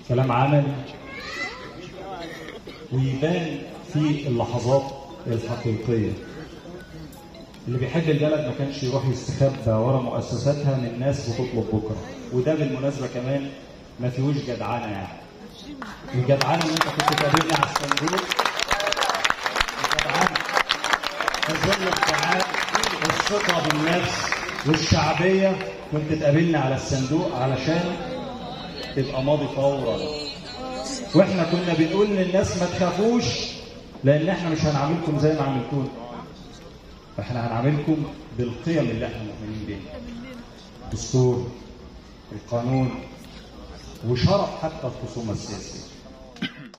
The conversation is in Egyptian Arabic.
كلام عملي ويبان في اللحظات الحقيقية اللي بيحب البلد ما كانش يروح يستخبى ورا مؤسساتها من ناس بتطلب بكرة وده بالمناسبة كمان ما فيهوش جدعنة يعني الجدعنة ان انت كنت تقابلني على الصندوق الجدعنة في ظل الساعات والثقة بالنفس والشعبية كنت تقابلني على الصندوق علشان تبقى ماضي فورا واحنا كنا بنقول للناس ما تخافوش لان احنا مش هنعاملكم زي ما عملتونا احنا هنعاملكم بالقيم اللي احنا مؤمنين بيها الدستور القانون وشرف حتى الخصومه السياسيه